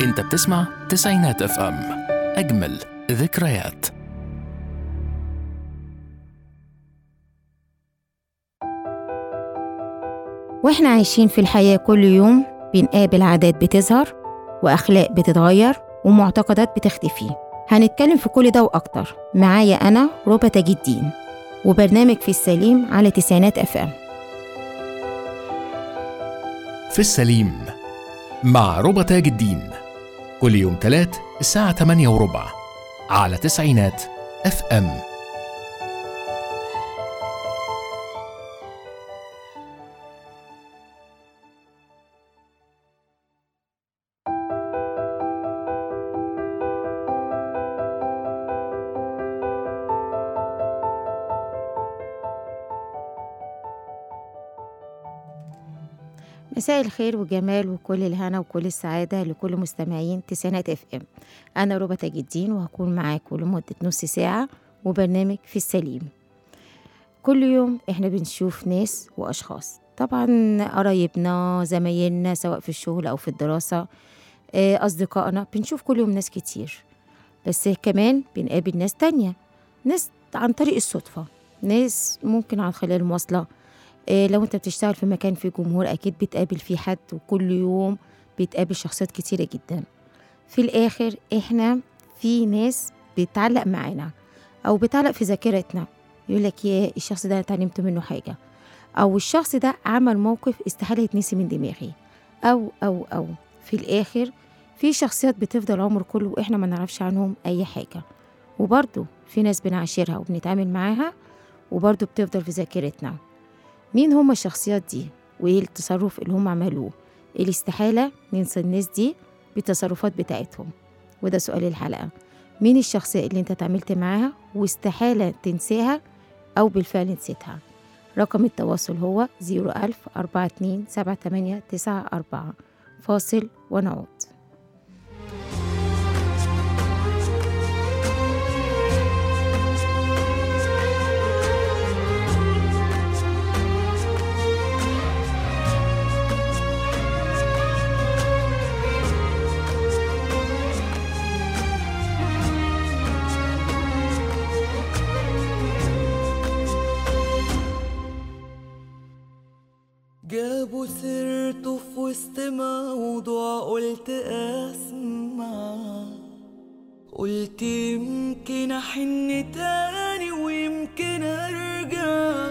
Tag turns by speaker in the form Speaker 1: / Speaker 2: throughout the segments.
Speaker 1: انت بتسمع تسعينات اف ام اجمل ذكريات
Speaker 2: واحنا عايشين في الحياة كل يوم بنقابل عادات بتظهر وأخلاق بتتغير ومعتقدات بتختفي هنتكلم في كل ده وأكتر معايا أنا ربى تاج الدين وبرنامج في السليم على تسعينات اف ام
Speaker 1: في السليم مع ربى تاج الدين كل يوم تلات الساعة 8 وربع على تسعينات اف ام
Speaker 2: مساء الخير والجمال وكل الهنا وكل السعادة لكل مستمعين تسعينات اف ام أنا ربى تاج الدين وهكون معاكم لمدة نص ساعة وبرنامج في السليم كل يوم احنا بنشوف ناس وأشخاص طبعا قرايبنا زمايلنا سواء في الشغل أو في الدراسة آه، أصدقائنا بنشوف كل يوم ناس كتير بس كمان بنقابل ناس تانية ناس عن طريق الصدفة ناس ممكن عن خلال المواصلة إيه لو انت بتشتغل في مكان فيه جمهور اكيد بتقابل فيه حد وكل يوم بتقابل شخصيات كتيرة جدا في الاخر احنا في ناس بتعلق معانا او بتعلق في ذاكرتنا يقول لك يا الشخص ده أنا اتعلمت منه حاجة او الشخص ده عمل موقف استحالة يتنسي من دماغي او او او في الاخر في شخصيات بتفضل عمر كله واحنا ما نعرفش عنهم اي حاجة وبرضه في ناس بنعاشرها وبنتعامل معاها وبرضه بتفضل في ذاكرتنا مين هما الشخصيات دي وايه التصرف اللي هم عملوه الاستحالة ننسى الناس دي بالتصرفات بتاعتهم وده سؤال الحلقة مين الشخصية اللي انت اتعاملت معاها واستحالة تنساها أو بالفعل نسيتها رقم التواصل هو 01000 42 78 94 فاصل ونعود
Speaker 3: جابوا سيرته في وسط موضوع قلت اسمع قلت يمكن احن تاني ويمكن ارجع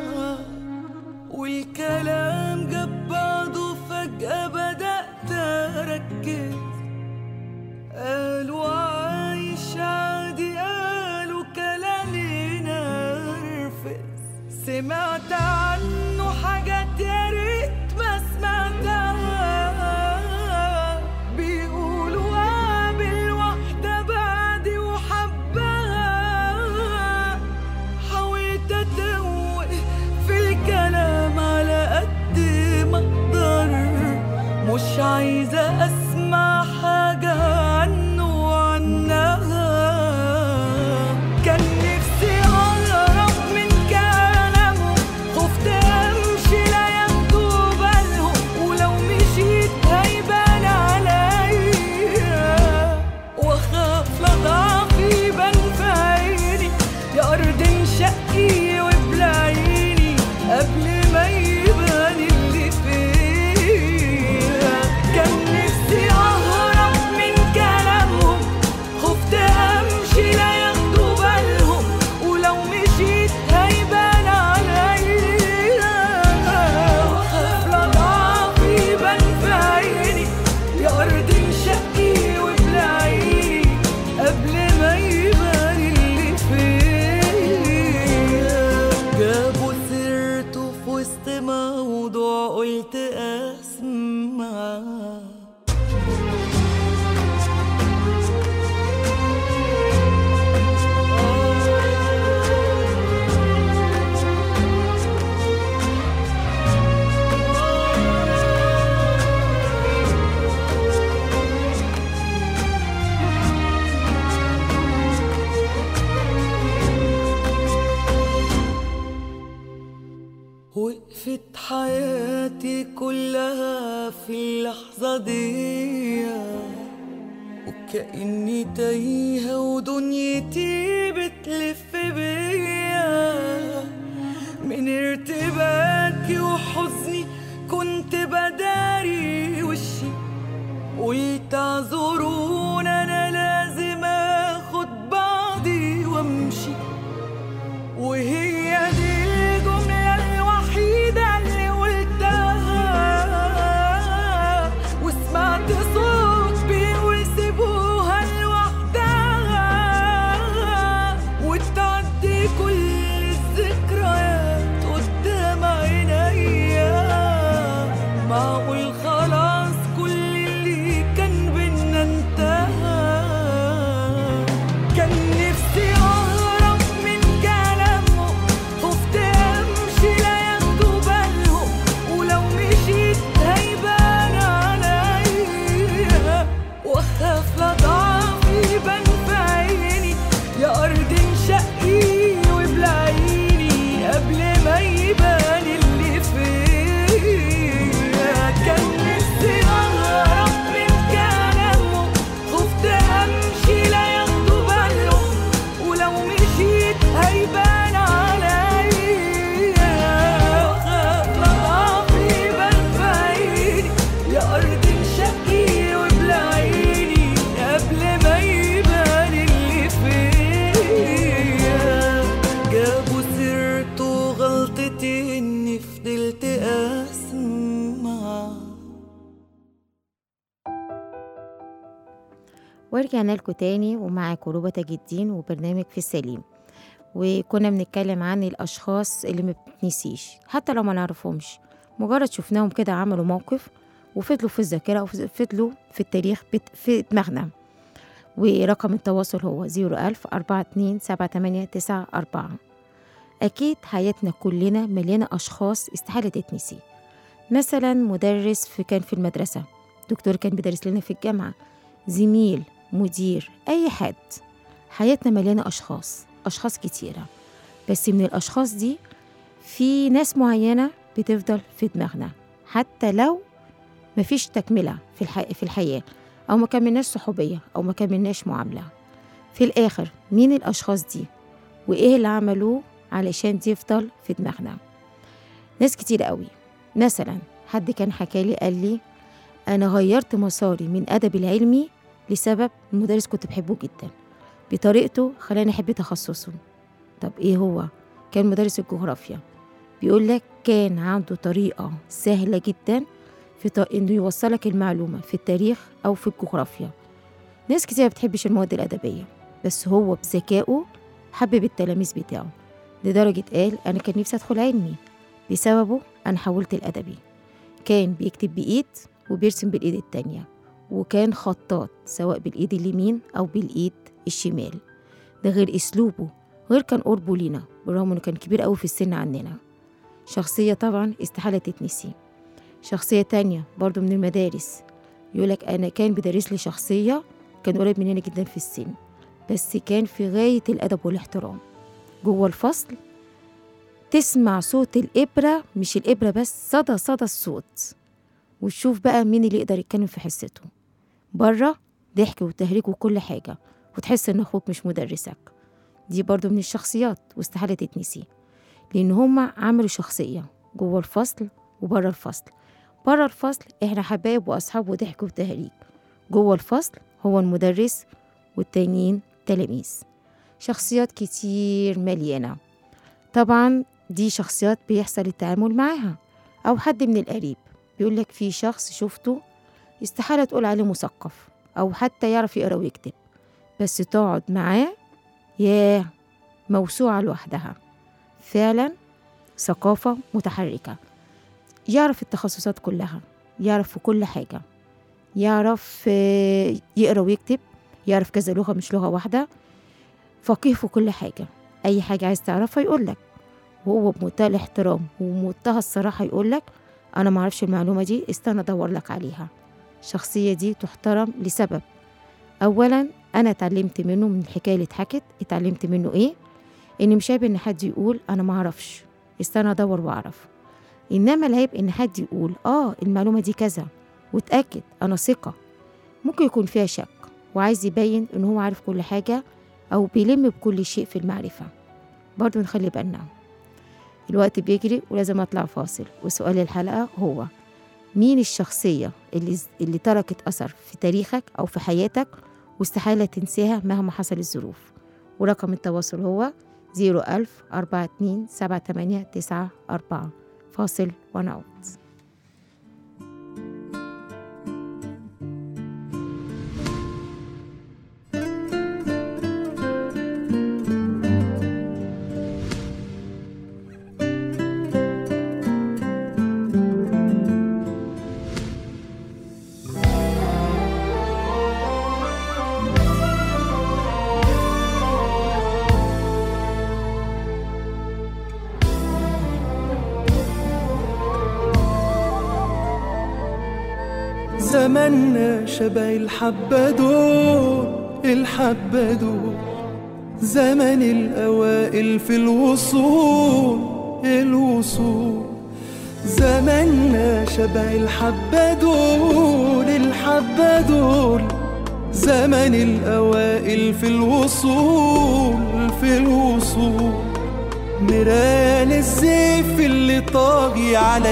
Speaker 3: والكلام جاب بعضه فجأة بدأت اركز قالوا عايش عادي قالوا كلامي نرفز سمعت عنه حاجات يا ريت ما سمعتها بيقولوا قابل واحدة بعدي وحبها حاولت اتوه في الكلام على قد ما اقدر مش عايزة اسمع حاجة عنه وعنها كان نفسي اهرب من كلامهم خفت امشي لا ياخدوا بالهم ولو مشيت هيبان عليا واخاف لا ضعفي يبان في عيني يا ارض انشقي وابلعيني قبل ما يبان اللي فيها كان نفسي اهرب من كلامهم خفت امشي لا ياخدوا بالهم ولو مشيت هيبان عليا واخاف لا ضعفي يبان في عيني يا ارض انشقي وابلعيني قبل ما يبان اللي فيا جابوا سيرته في وسط موضوع قلت اسمع وقفت حياتي كلها في اللحظة دي كأني تايهة ودنيتي بتلف بيا من ارتباكي وحزني كنت بداري وشي قلت اعذرون انا لازم اخد بعضي وامشي وهي دي الجملة الوحيدة اللي قلتها وسمعت صوت بيقول سيبوها لوحدها وتعدي كل الذكريات قدام عينيا معقول خلاص كل اللي كان بينا انتهى كان نفسي اهرب من كلامه خفت امشي لا ياخدوا بالهم ولو مشيت هيبان عليا واخاف لا ضعفي يبان في عيني يا ارض انشقي وابلعيني قبل ما يبان اللي فيا كان نفسي اهرب من كلامه خفت امشي لا ياخدوا بالهم ولو مشيت هيبان عليا خاف لا ضعفي يبان في عيني يا ارض انشقي وابلعيني قبل ما يبان اللي فيا جابوا سيرته غلطتي اني فضلت اسمع
Speaker 2: ورجعنا لكم تاني ومعاكم روبة تاج الدين وبرنامج في السليم وكنا بنتكلم عن الأشخاص اللي ما بتنسيش حتى لو ما نعرفهمش مجرد شفناهم كده عملوا موقف وفضلوا في الذاكرة وفضلوا في التاريخ بت- في دماغنا ورقم التواصل هو 01000 42 78 94 أكيد حياتنا كلنا مليانة أشخاص استحالة تتنسي مثلا مدرس في كان في المدرسة دكتور كان بيدرس لنا في الجامعة زميل مدير أي حد حياتنا مليانة أشخاص أشخاص كتيرة بس من الأشخاص دي في ناس معينة بتفضل في دماغنا حتى لو مفيش تكملة في, الح... في الحياة أو ما كملناش صحوبية أو ما كملناش معاملة في الآخر مين الأشخاص دي وإيه اللي عملوه علشان تفضل في دماغنا ناس كتير قوي مثلا حد كان حكالي قال لي أنا غيرت مساري من أدب العلمي لسبب المدرس كنت بحبه جدا بطريقته خلاني أحب تخصصه طب إيه هو؟ كان مدرس الجغرافيا بيقول لك كان عنده طريقة سهلة جدا في ط... إنه يوصلك المعلومة في التاريخ أو في الجغرافيا ناس كتير بتحبش المواد الأدبية بس هو بذكائه حبب التلاميذ بتاعه لدرجة قال أنا كان نفسي أدخل علمي بسببه أنا حولت الأدبي كان بيكتب بإيد وبيرسم بالإيد التانية وكان خطاط سواء بالإيد اليمين أو بالإيد الشمال ده غير أسلوبه غير كان قربه لينا بالرغم إنه كان كبير أوي في السن عننا شخصية طبعا استحالة تتنسي شخصية تانية برضو من المدارس يقولك أنا كان بيدرس لي شخصية كان قريب مننا جدا في السن بس كان في غاية الأدب والاحترام جوه الفصل تسمع صوت الإبرة مش الإبرة بس صدى صدى الصوت وتشوف بقى مين اللي يقدر يتكلم في حصته بره ضحك وتهريج وكل حاجة وتحس إن أخوك مش مدرسك دي برضو من الشخصيات واستحالة تتنسي لأن هما عملوا شخصية جوه الفصل وبره الفصل بره الفصل إحنا حبايب وأصحاب وضحك وتهريج جوه الفصل هو المدرس والتانيين تلاميذ شخصيات كتير مليانة طبعا دي شخصيات بيحصل التعامل معاها أو حد من القريب بيقول لك في شخص شفته استحالة تقول عليه مثقف أو حتى يعرف يقرأ ويكتب بس تقعد معاه ياه موسوعة لوحدها فعلا ثقافة متحركة يعرف التخصصات كلها يعرف في كل حاجة يعرف آه، يقرأ ويكتب يعرف كذا لغة مش لغة واحدة فقيه في كل حاجة أي حاجة عايز تعرفها يقولك وهو بمنتهى الاحترام وبمنتهى الصراحة يقولك أنا معرفش المعلومة دي استنى أدور لك عليها الشخصية دي تحترم لسبب أولا أنا اتعلمت منه من الحكاية اللي اتحكت اتعلمت منه إيه إن مش عيب إن حد يقول أنا معرفش استنى أدور وأعرف إنما العيب إن حد يقول آه المعلومة دي كذا وتأكد أنا ثقة ممكن يكون فيها شك وعايز يبين إن هو عارف كل حاجة أو بيلم بكل شيء في المعرفة برضو نخلي بالنا الوقت بيجري ولازم أطلع فاصل وسؤال الحلقة هو مين الشخصية اللي, اللي تركت أثر في تاريخك أو في حياتك واستحالة تنساها مهما حصل الظروف ورقم التواصل هو 01000 42 78 94 فاصل ونعود
Speaker 4: زماننا شبه الحبة دول الحبة دول زمن الأوائل في الوصول الوصول زماننا شبه الحبة دول الحبة دول زمن الأوائل في الوصول في الوصول نيران الزيف اللي طاغي على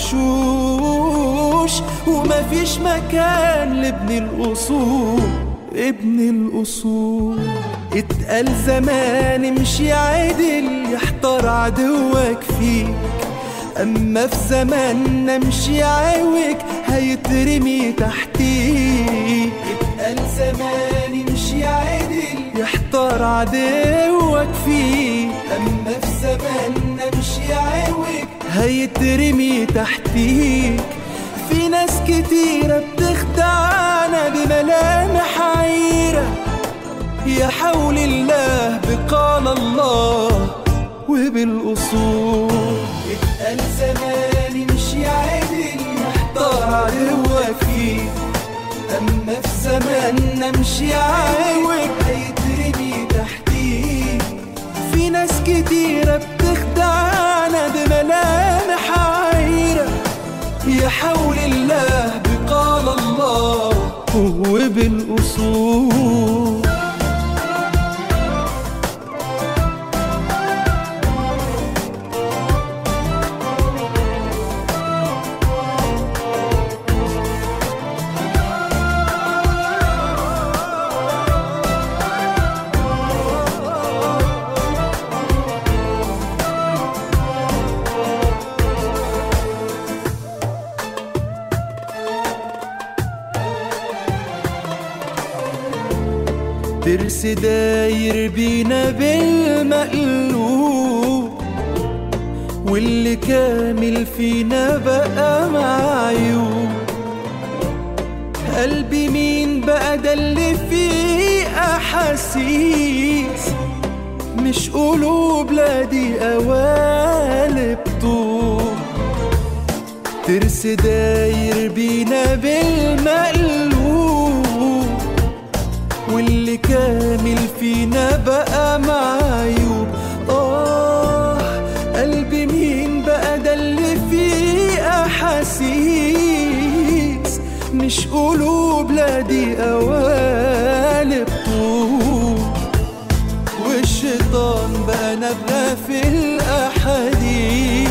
Speaker 4: الوشوش ومفيش مكان لابن الأصول ابن الأصول اتقال زمان امشي عدل يحتار عدوك فيك أما في زماننا امشي عوج هيترمي تحتيك اتقال زمان امشي عدل يحتار عدوك فيك أما في زماننا امشي عوج هيترمي تحتيك في ناس كتيرة بتخدعنا بملامح عيرة يا حول الله بقال الله وبالأصول اتقال زمان امشي عدل محتار عدوك فيه أما في زماننا امشي عوج هيترمي تحتيه في ناس كتيرة بتخدعنا بملامح عيرة يا حول الله بقال الله وبالأصول درس داير بينا بالمقلوب واللي كامل فينا بقى معيوب قلبي مين بقى ده اللي فيه أحاسيس مش قلوب لا دي قوالب طوب ترس داير بينا بالمقلوب واللي كامل فينا بقى معيوب آه قلبي مين بقى ده اللي فيه أحاسيس مش قلوب لا دي قوالب طوب والشيطان بقى نبغى في الأحاديث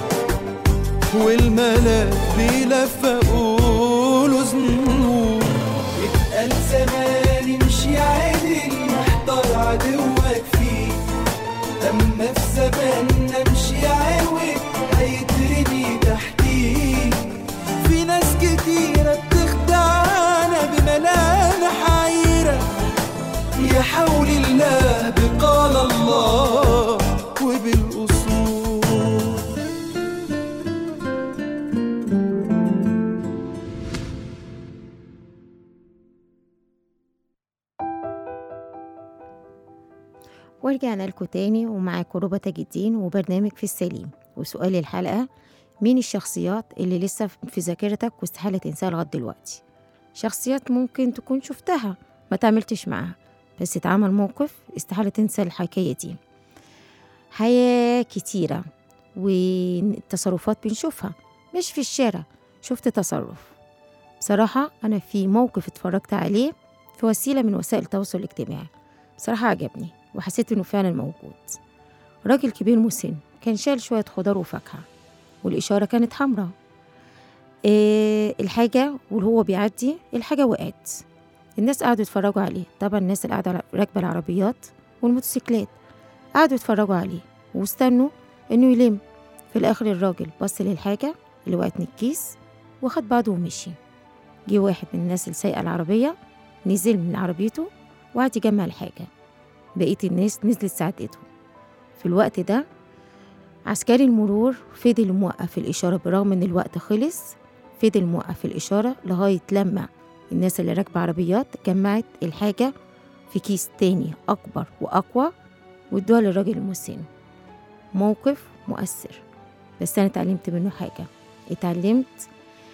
Speaker 4: والملاك بيلفقوا له ذنوب اتقال زمان امشي عدل محتار عدوك فيه أما في زماننا امشي عوج هيترمي تحتيه في ناس كتيرة بتخدعنا بملامح عيرة يا حول الله بقال الله وبالأصول
Speaker 2: ورجعنا لكم تاني ومعاكم ربى تاج الدين وبرنامج في السليم وسؤال الحلقة مين الشخصيات اللي لسه في ذاكرتك واستحالة تنساها لغاية دلوقتي شخصيات ممكن تكون شفتها ما تعملتش معاها بس اتعمل موقف استحالة تنسى الحكاية دي حياة كتيرة والتصرفات بنشوفها مش في الشارع شفت تصرف بصراحة أنا في موقف اتفرجت عليه في وسيلة من وسائل التواصل الاجتماعي بصراحة عجبني وحسيت إنه فعلا موجود راجل كبير مسن كان شايل شوية خضار وفاكهة والإشارة كانت حمراء إيه الحاجة وهو بيعدي الحاجة وقعت الناس قعدوا يتفرجوا عليه طبعا الناس اللي قاعدة راكبة العربيات والموتوسيكلات قعدوا يتفرجوا عليه واستنوا إنه يلم في الآخر الراجل بص للحاجة اللي وقعت من الكيس وخد بعضه ومشي جه واحد من الناس اللي سايقة العربية نزل من عربيته وقعد يجمع الحاجة بقية الناس نزلت ساعدته في الوقت ده عسكري المرور فضل موقف الإشارة برغم إن الوقت خلص فضل موقف الإشارة لغاية لما الناس اللي راكبة عربيات جمعت الحاجة في كيس تاني أكبر وأقوى وادوها للراجل المسن موقف مؤثر بس أنا اتعلمت منه حاجة اتعلمت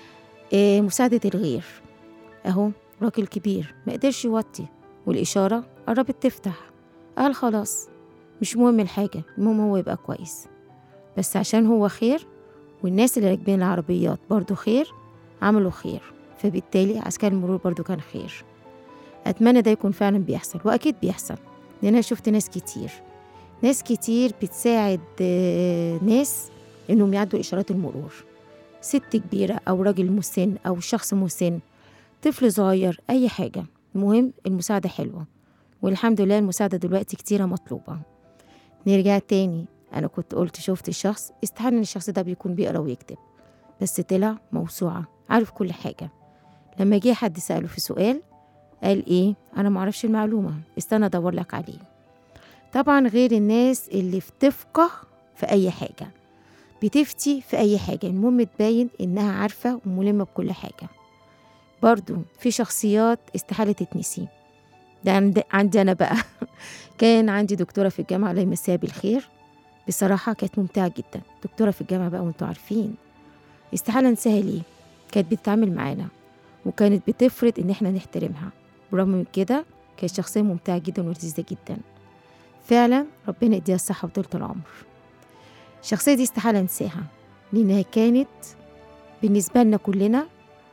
Speaker 2: آه، مساعدة الغير أهو راجل كبير ما قدرش يوطي والإشارة قربت تفتح قال خلاص مش مهم الحاجة المهم هو يبقى كويس بس عشان هو خير والناس اللي راكبين العربيات برضو خير عملوا خير فبالتالي عسكري المرور برضو كان خير أتمنى ده يكون فعلا بيحصل وأكيد بيحصل لأن أنا شفت ناس كتير ناس كتير بتساعد آه، ناس إنهم يعدوا إشارات المرور ست كبيرة أو راجل مسن أو شخص مسن طفل صغير أي حاجة المهم المساعدة حلوة والحمد لله المساعدة دلوقتي كتيرة مطلوبة نرجع تاني أنا كنت قلت شفت الشخص استحال إن الشخص ده بيكون بيقرا ويكتب بس طلع موسوعة عارف كل حاجة لما جه حد سأله في سؤال قال إيه أنا معرفش المعلومة استنى أدور لك عليه طبعا غير الناس اللي بتفقه في أي حاجة بتفتي في أي حاجة المهم تبين إنها عارفة وملمة بكل حاجة برضو في شخصيات استحالة تتنسي ده عند- عندي أنا بقى كان عندي دكتورة في الجامعة الله يمسيها بالخير بصراحة كانت ممتعة جدا دكتورة في الجامعة بقى وانتوا عارفين استحالة انساها ليه كانت بتتعامل معانا وكانت بتفرض ان احنا نحترمها برغم من كده كانت شخصية ممتعة جدا ولذيذة جدا فعلا ربنا يديها الصحة وطولة العمر الشخصية دي استحالة انساها لانها كانت بالنسبة لنا كلنا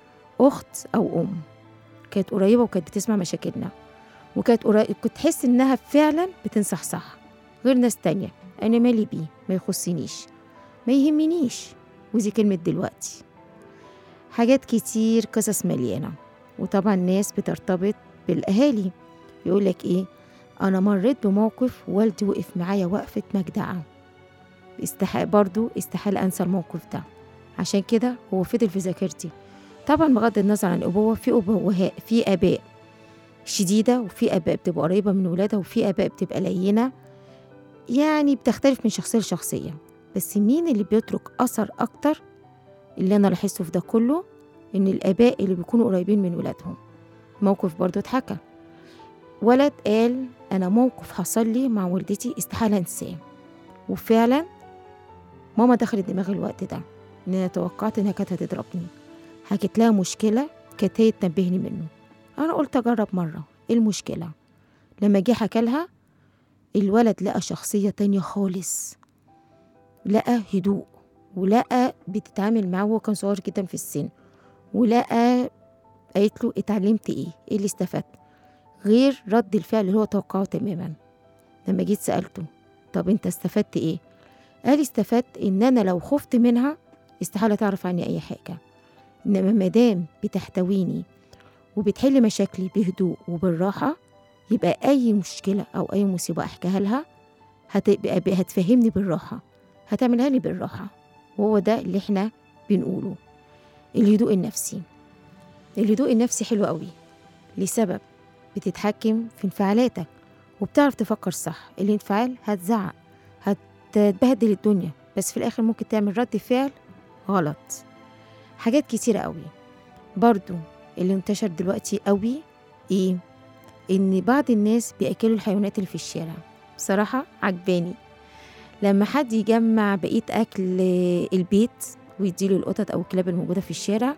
Speaker 2: أخت أو أم كانت قريبة وكانت بتسمع مشاكلنا وكانت قريبة كنت تحس إنها فعلا بتنصح صح غير ناس تانية أنا مالي بيه ما يخصنيش ما يهمنيش ودي كلمة دلوقتي حاجات كتير قصص مليانة وطبعا ناس بترتبط بالأهالي يقولك إيه أنا مريت بموقف والدي وقف معايا وقفة مجدعة استحال برضو استحال أنسى الموقف ده عشان كده هو فضل في ذاكرتي طبعا بغض النظر عن الأبوة في أبوة في آباء شديدة وفي آباء بتبقى قريبة من ولادها وفي آباء بتبقى لينة يعني بتختلف من شخصية لشخصية بس مين اللي بيترك أثر أكتر اللي أنا لاحظته في ده كله إن الآباء اللي بيكونوا قريبين من ولادهم موقف برضو اتحكى ولد قال أنا موقف حصل لي مع والدتي استحالة أنساه وفعلا ماما دخلت دماغي الوقت ده إن أنا توقعت إنها كانت هتضربني حكيت لها مشكلة كانت هي تنبهني منه أنا قلت أجرب مرة إيه المشكلة لما جه حكى لها الولد لقى شخصية تانية خالص لقى هدوء ولقى بتتعامل معاه وهو كان صغير جدا في السن ولقى قالت له اتعلمت ايه ايه اللي استفدت غير رد الفعل اللي هو توقعه تماما لما جيت سألته طب انت استفدت ايه قال استفدت ان انا لو خفت منها استحالة تعرف عني اي حاجة انما مادام بتحتويني وبتحل مشاكلي بهدوء وبالراحة يبقى أي مشكلة أو أي مصيبة أحكيها لها هتبقى هتفهمني بالراحة هتعملها لي بالراحة وهو ده اللي احنا بنقوله الهدوء النفسي الهدوء النفسي حلو قوي لسبب بتتحكم في انفعالاتك وبتعرف تفكر صح الانفعال هتزعق هتبهدل الدنيا بس في الآخر ممكن تعمل رد فعل غلط حاجات كتيرة قوي برضو اللي انتشر دلوقتي قوي ايه ان بعض الناس بياكلوا الحيوانات اللي في الشارع بصراحه عجباني لما حد يجمع بقيه اكل البيت ويديله القطط او الكلاب الموجوده في الشارع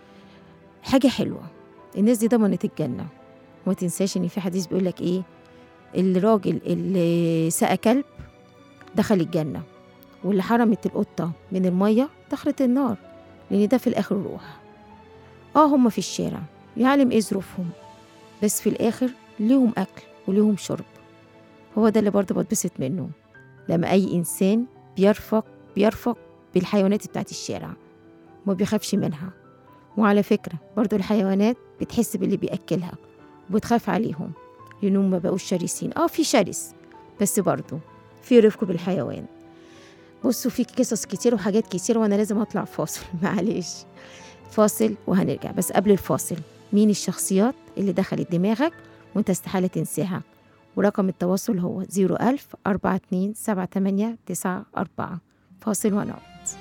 Speaker 2: حاجه حلوه الناس دي ضمنت الجنه وما تنساش ان في حديث بيقول لك ايه الراجل اللي سقى كلب دخل الجنه واللي حرمت القطه من الميه دخلت النار لان ده في الاخر روح اه هما في الشارع يعلم ايه ظروفهم بس في الآخر ليهم أكل وليهم شرب هو ده اللي برضه بتبسط منه لما أي إنسان بيرفق بيرفق بالحيوانات بتاعت الشارع وما بيخافش منها وعلى فكرة برضو الحيوانات بتحس باللي بيأكلها وبتخاف عليهم لأنهم ما بقوش شرسين اه في شرس بس برضو في رفق بالحيوان بصوا في قصص كتير وحاجات كتير وانا لازم اطلع فاصل معلش فاصل وهنرجع بس قبل الفاصل مين الشخصيات اللي دخلت دماغك وانت استحالة تنساها ورقم التواصل هو 01000 42 78 94 فاصل ونعود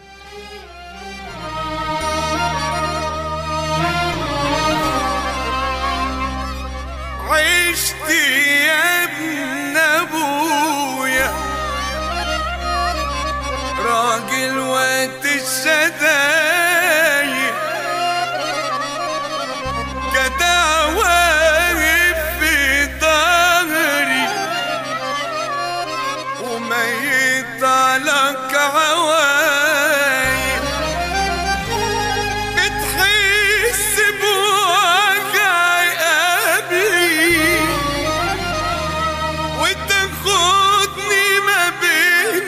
Speaker 5: عشت يا ابن ابويا راجل وقت الشدايق جدع واقف في ظهري وما يطلق عوايق بتحس بوجع قلبي وتاخدني ما بين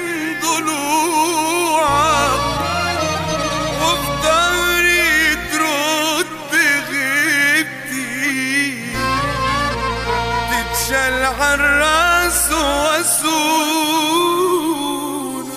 Speaker 5: ضلوعك وفي ضهري ترد غيبتي تتشال عالراس واسون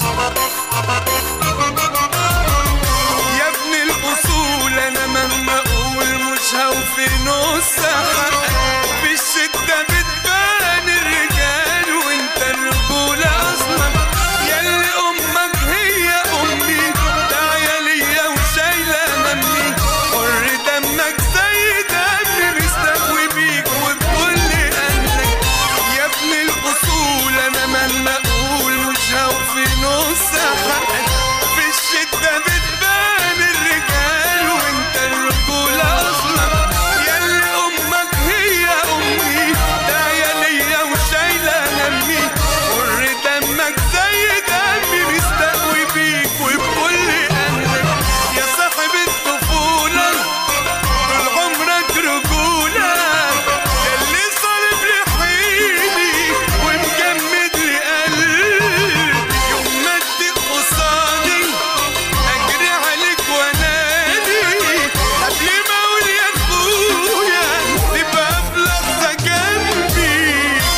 Speaker 5: يا ابن الاصول انا مهما اقول مش هوفي نص حقك في الشده بتبان الرجال وانت الرجوله اصلا ياللي امك هي امي داعيه ليا وشايله همي حر دمك زي دمي مستقوي بيك وبكل اهلك يا ابن الاصول انا مهما اقول مش هوفي نص حقك في الشده بتبان الرجال وانت الرجوله اصلا ياللي امك هي امي داعيه ليا وشايله همي حر دمك زي دمي مستقوي بيك وبكل اهلك يا صاحب الطفوله طول عمرك رجولة اللي صارف لي حيلي ومجمد لي قلبي يوم ما تدق قصادي اجري عليك وانادي قبل ما اقول يا اخويا تبقى في لحظة جنبي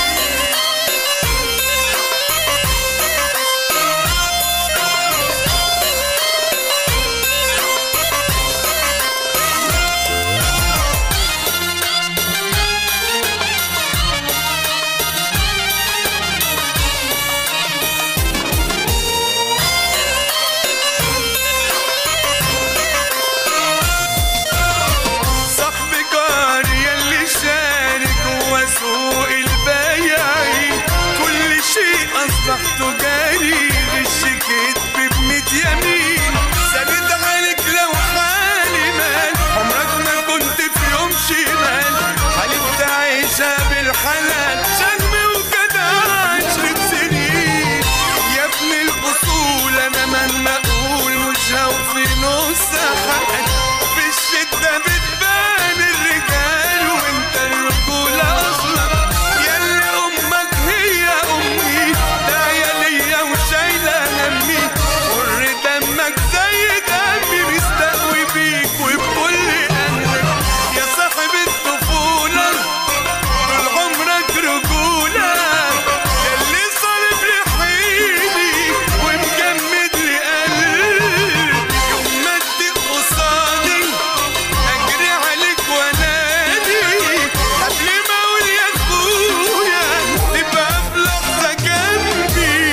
Speaker 5: صاحبي جاري يلي شارك هو سوق البياعين كل شيء اصبح تجاري غش كدب بميت يمين سند عليك لو حالي مال عمرك ما كنت في يوم شمال حلفت عيشها بالحلال شهم وجدع عشرة سنين يا ابن الاصول انا مهما اقول مش هوفي نص حقك في الشدة بتبان الرجال وانت الرجولة اصلا ياللي امك هي امي داعية ليا وشايلة همي حر دمك زي دمي مستقوي بيك وبكل اهلك يا صاحب الطفولة طول عمرك رجولة اللي صارف لي حيلي ومجمد لي قلبي يوم ما تدق قصادي اجري عليك وانادي قبل ما اقول يا اخويا تبقى في لحظة جنبي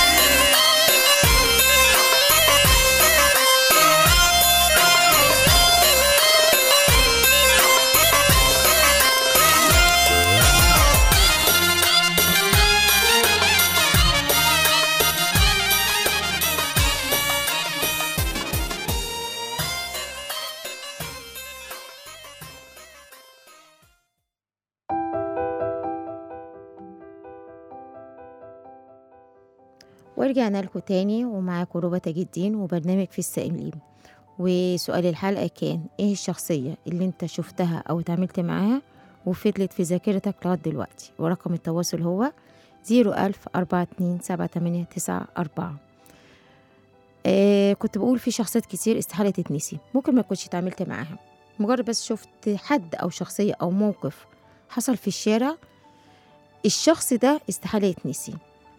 Speaker 2: ورجعنا لكم تاني ومعاكم ربى تاج الدين وبرنامج في السائلين وسؤال الحلقة كان ايه الشخصية اللي انت شفتها او اتعاملت معاها وفضلت في ذاكرتك لغاية دلوقتي ورقم التواصل هو زيرو ألف أربعة اتنين سبعة تمانية تسعة أربعة آه كنت بقول في شخصيات كتير استحالة تتنسي ممكن ما كنتش اتعاملت معاها مجرد بس شفت حد أو شخصية أو موقف حصل في الشارع الشخص ده استحالة يتنسي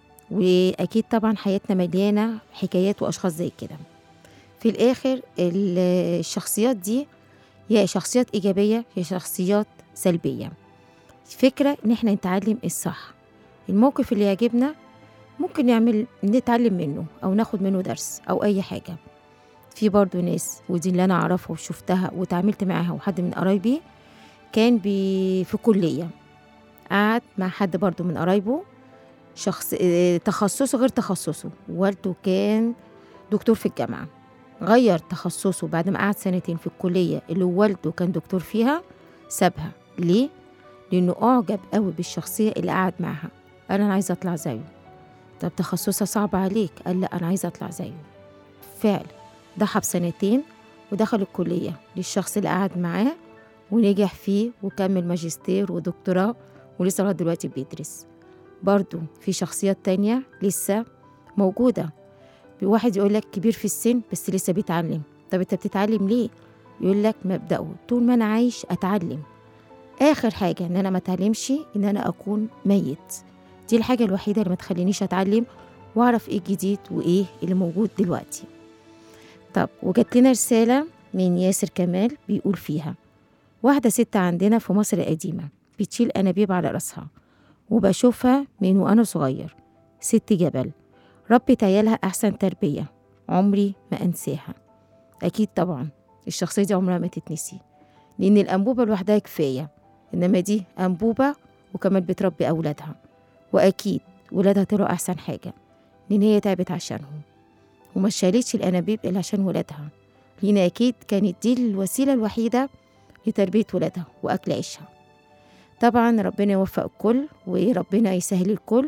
Speaker 2: وأكيد طبعا حياتنا مليانة حكايات وأشخاص زي كده في الآخر ال- الشخصيات دي يا شخصيات إيجابية يا شخصيات سلبية الفكرة إن إحنا نتعلم الصح الموقف اللي يعجبنا ممكن نعمل نتعلم منه أو ناخد منه درس أو أي حاجة في برضو ناس ودي اللي أنا أعرفها وشفتها وتعاملت معاها وحد من قرايبي كان بي في كلية قعد مع حد برضو من قرايبه شخص اه، تخصصه غير تخصصه والده كان دكتور في الجامعة غير تخصصه بعد ما قعد سنتين في الكلية اللي والده كان دكتور فيها سابها ليه؟ لأنه أعجب قوي بالشخصية اللي قعد معاها قال أنا عايزة أطلع زيه طب تخصصها صعب عليك قال لا أنا عايزة أطلع زيه فعلا ضحى بسنتين ودخل الكلية للشخص اللي قعد معاه ونجح فيه وكمل ماجستير ودكتوراه ولسه لغاية دلوقتي بيدرس برضو في شخصيات تانية لسه موجودة واحد يقول لك كبير في السن بس لسه بيتعلم طب انت بتتعلم ليه يقول لك مبدأه طول ما انا عايش اتعلم اخر حاجة ان انا ما اتعلمش ان انا اكون ميت دي الحاجة الوحيدة اللي ما تخلينيش اتعلم واعرف ايه الجديد وايه اللي موجود دلوقتي طب وجات لنا رسالة من ياسر كمال بيقول فيها واحدة ست عندنا في مصر القديمة بتشيل أنابيب على راسها وبشوفها من وأنا صغير ست جبل ربت عيالها أحسن تربية عمري ما أنساها أكيد طبعا الشخصية دي عمرها ما تتنسي لأن الأنبوبة لوحدها كفاية إنما دي أنبوبة وكمان بتربي أولادها وأكيد ولادها طلعوا أحسن حاجة لأن هي تعبت عشانهم وما شالتش الأنابيب إلا عشان ولادها لأن أكيد كانت دي الوسيلة الوحيدة لتربية ولادها وأكل عيشها طبعا ربنا يوفق الكل وربنا يسهل الكل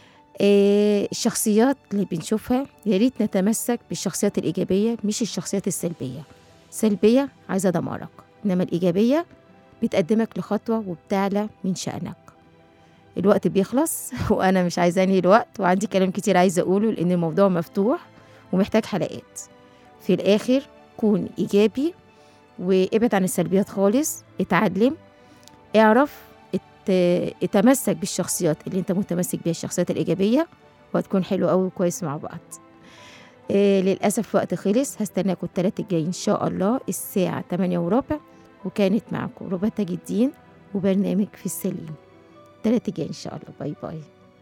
Speaker 2: آه، الشخصيات اللي بنشوفها يا ريت نتمسك بالشخصيات الإيجابية مش الشخصيات السلبية سلبية عايزة دمارك إنما الإيجابية بتقدمك لخطوة وبتعلى من شأنك الوقت بيخلص وأنا مش عايزة أنهي الوقت وعندي كلام كتير عايزة أقوله لأن الموضوع مفتوح ومحتاج حلقات في الآخر كون إيجابي وابعد عن السلبيات خالص اتعلم اعرف ات- اتمسك بالشخصيات اللي انت متمسك بيها الشخصيات الإيجابية وهتكون حلو قوي وكويس مع بعض إيه للأسف وقت خلص هستناكم التلاتة الجاي إن شاء الله الساعة 8 وربع وكانت معكم ربى تاج الدين وبرنامج في السليم التلاتة الجاي إن شاء الله باي باي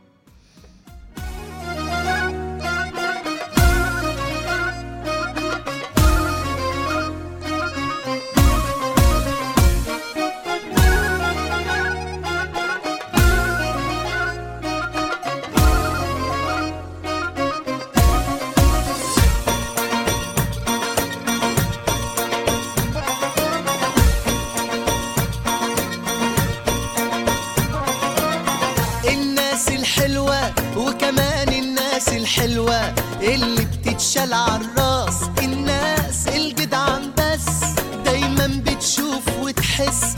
Speaker 6: الناس الحلوة وكمان الناس الحلوة اللي بتتشال عالراس الناس الجدعان بس دايما بتشوف وتحس